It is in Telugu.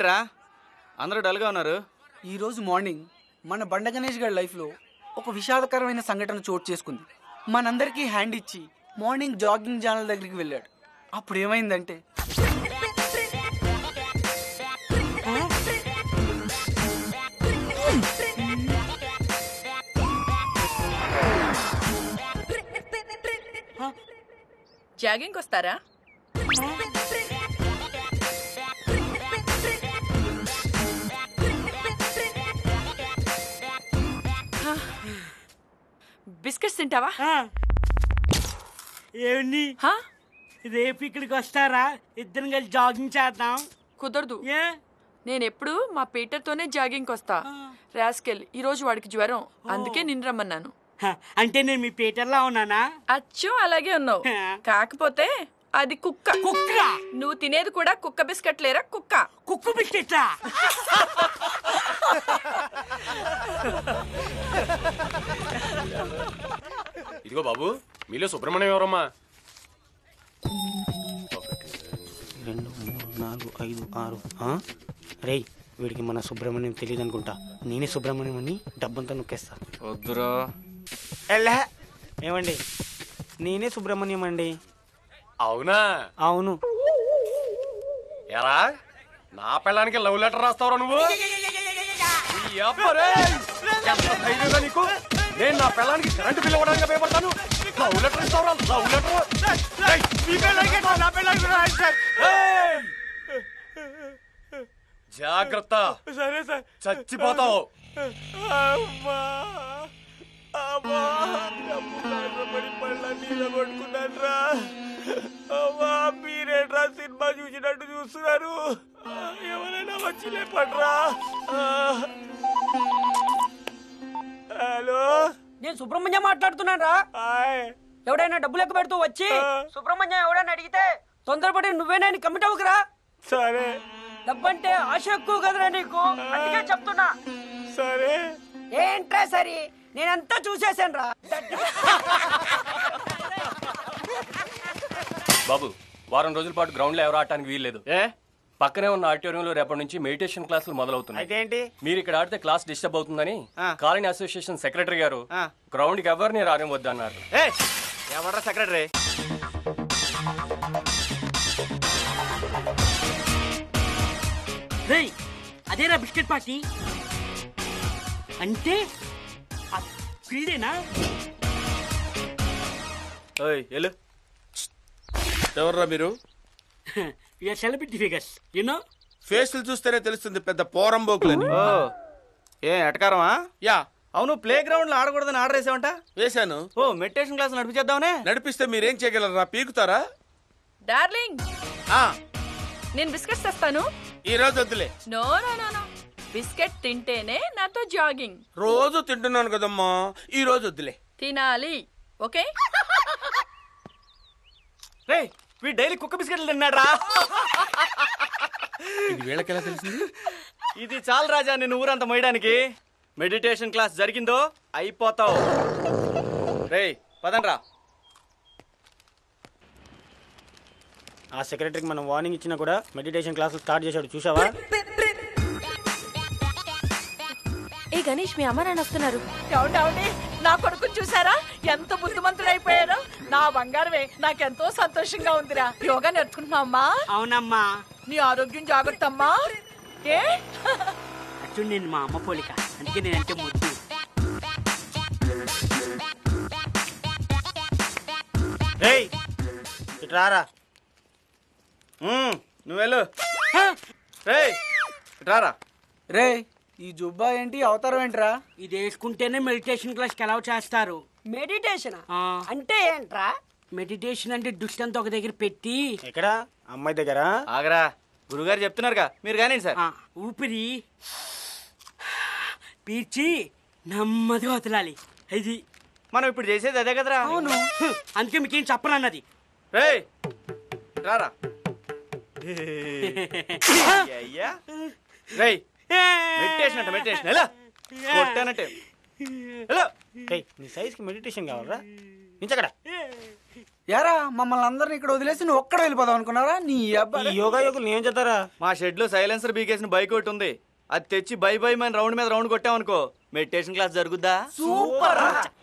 ఏంట్రా అందరూ డల్గా ఉన్నారు ఈరోజు మార్నింగ్ మన బండ గణేష్ గారి లైఫ్లో ఒక విషాదకరమైన సంఘటన చోటు చేసుకుంది మనందరికీ హ్యాండ్ ఇచ్చి మార్నింగ్ జాగింగ్ ఛానల్ దగ్గరికి వెళ్ళాడు అప్పుడు ఏమైందంటే జాగింగ్ వస్తారా బిస్కెట్స్ తింటావా ఏమండి హా? రేపు ఇక్కడికి వస్తారా ఇద్దరం కలిసి జాగింగ్ చేద్దాం కుదరదు ఏ నేను ఎప్పుడు మా పీటర్తోనే జాగింగ్ వస్తా రాస్కెల్ ఈ రోజు వాడికి జ్వరం అందుకే నిన్ను రమ్మన్నాను హ, అంటే నేను మీ పీటర్లా ఉన్నానా అచ్చు అలాగే ఉన్నావు కాకపోతే అది కుక్క కుక్క నువ్వు తినేది కూడా కుక్క బిస్కెట్ లేరా కుక్క కుక్క బిస్కెట్లా ఇదిగో బాబు మీలో సుబ్రహ్మణ్యం ఎవరమ్మా రెండు మూడు నాలుగు ఐదు ఆరు ఆ? రేయ్ వీడికి మన సుబ్రహ్మణ్యం తెలియదు అనుకుంటా నేనే సుబ్రహ్మణ్యం అని డబ్బంతా నొక్కేస్తా వద్దురా ఎల్లే ఏమండి నేనే సుబ్రహ్మణ్యం అండి అవునా అవును ఎరా నా పిల్లానికి లవ్ లెటర్ రాస్తావురా నువ్వు ఈ అబ్బరే! ఎంత ధైర్యంగా నీకు నేను నా పిల్లానికి కరెంటు బిల్ ఇవ్వడానికి భయపడతాను లవ్ లెటర్ ఇస్తావురా లవ్ లెటర్ ఏయ్, మీ పిల్లానికి ఏంట్రా? నా పిల్లానికి రాయండి సార్. ఏయ్! జాగ్రత్త సరే సార్ చచ్చిపోతావు అమ్మా అమ్మా డబ్బు కష్టపడి పళ్ళ నీళ్ళ కొట్టుకున్నాడ్రా అమ్మా మీరేట్రా సినిమా చూసినట్టు చూస్తున్నారు ఆ, ఎవరైనా వచ్చి లేపడ్రా ఆ. హలో నేను సుబ్రహ్మణ్యం మాట్లాడుతున్నాను రా హాయ్ ఎవడైనా డబ్బు లెక్క పెడుతూ వచ్చి ఆ. సుబ్రహ్మణ్యం ఎవడైనా అడిగితే తొందరపడి నువ్వేనా కమిట్ అవ్వకురా సరే డబ్బంటే ఆశ ఎక్కువ కదరా నీకు అందుకే చెప్తున్నా సరే ఏంట్రా సరి నేనంతా చూసేసాను రా బాబు వారం రోజుల పాటు గ్రౌండ్ లో ఎవరు ఆడటానికి వీల్లేదు ఏ పక్కనే ఉన్న ఆడిటోరియంలో రేపటి నుంచి మెడిటేషన్ క్లాసులు మొదలవుతున్నాయి అయితే ఏంటి మీరు ఇక్కడ ఆడితే క్లాస్ డిస్టర్బ్ అవుతుందని ఆ. కాలనీ అసోసియేషన్ సెక్రటరీ గారు ఆ. గ్రౌండ్ కి ఎవరిని రానివ్వద్దు అన్నారు ఏ ఎవడ్రా సెక్రటరీ రేయ్ అదేరా బిస్కెట్ పార్టీ అంటే ఆ వీడేనా ఓయ్ ఎల్లు ఎవర్రా మీరు ఇక సెలబ్రిటీ ఫిగర్స్ యూనో ఫేస్లు చూస్తేనే తెలుస్తుంది పెద్ద పోరంబోకులని ఓ ఏ ఎటకారమా యా అవును ప్లే గ్రౌండ్ లో ఆడకూడదని ఆర్డర్ వేసావంట వేశాను ఓ మెడిటేషన్ క్లాస్ నడిపించేద్దామనే నడిపిస్తే మీరేం చేయగలరా పీకుతారా డార్లింగ్ ఆ, నేను బిస్కెట్స్ తెస్తాను ఈ రోజు వద్దులే no no no no biscuit తింటేనే నాతో జాగింగ్ రోజు తింటున్నాను కదమ్మా ఈ రోజు వద్దులే తినాలి ఓకే రే వీడు డైలీ కుక్క బిస్కెట్లు తిన్నాడ్రా ఇది వీళ్ళకెలా తెలిసింది ఇది చాలు రాజా నేను ఊరంతా మోయడానికి మెడిటేషన్ క్లాస్ జరిగిందో అయిపోతావు రే పదండ్రా ఆ సెక్రటరీకి మనం వార్నింగ్ ఇచ్చినా కూడా మెడిటేషన్ క్లాసులు స్టార్ట్ చేశాడు చూసావా ఏ గణేష్ మీ అమ్మ నాన్న వస్తున్నారు ఏమండి నా కొడుకు చూసారా ఎంత బుద్ధిమంతుడైపోయారో నా బంగారమే నాకెంతో సంతోషంగా ఉందిరా యోగా నేర్చుకుంటున్నావు అమ్మా అవునమ్మా నీ ఆరోగ్యం జాగ్రత్త అమ్మా ఏ అచ్చు నేను మా అమ్మ పోలిక అందుకే నేనంటే ముద్దు రేయ్ ఇటు రారా ఉమ్, నువ్వు వెళ్ళు రే రారా రే ఈ జుబ్బా ఏంటి అవతారం ఏంట్రా ఇది వేసుకుంటేనే మెడిటేషన్ క్లాస్కి అలౌ చేస్తారు మెడిటేషన్ ఆ. అంటే ఏంట్రా మెడిటేషన్ అంటే దుష్టంతో ఒక దగ్గర పెట్టి ఎక్కడ అమ్మాయి దగ్గర ఆగరా గురుగారు చెప్తున్నారుగా మీరు కానివ్వండి సార్ ఆ, ఊపిరి పీల్చి నెమ్మదిగా వదలాలి ఇది మనం ఇప్పుడు చేసేది అదే కదరా అవును అందుకే మీకేం చెప్పనన్నది రే రారా అయ్యా రేయ్ మెడిటేషన్ అంట మెడిటేషన్ ఎలా కొట్టానంటే హలో రేయ్ నీ సైజ్కి మెడిటేషన్ కావాలరా నించక్కడ యారా మమ్మల్ని అందరిని ఇక్కడ వదిలేసి నువ్వు ఒక్కడ వెళ్ళిపోదాం అనుకున్నారా నీ ఈ అబ్బాయి యోగా యోగులు ఏం చేస్తారా మా షెడ్ లో సైలెన్సర్ బీకేసిన బైక్ ఒకటి ఉంది అది తెచ్చి బై బై మన రౌండ్ మీద రౌండ్ కొట్టామనుకో మెడిటేషన్ క్లాస్ జరుగుద్దా సూపర్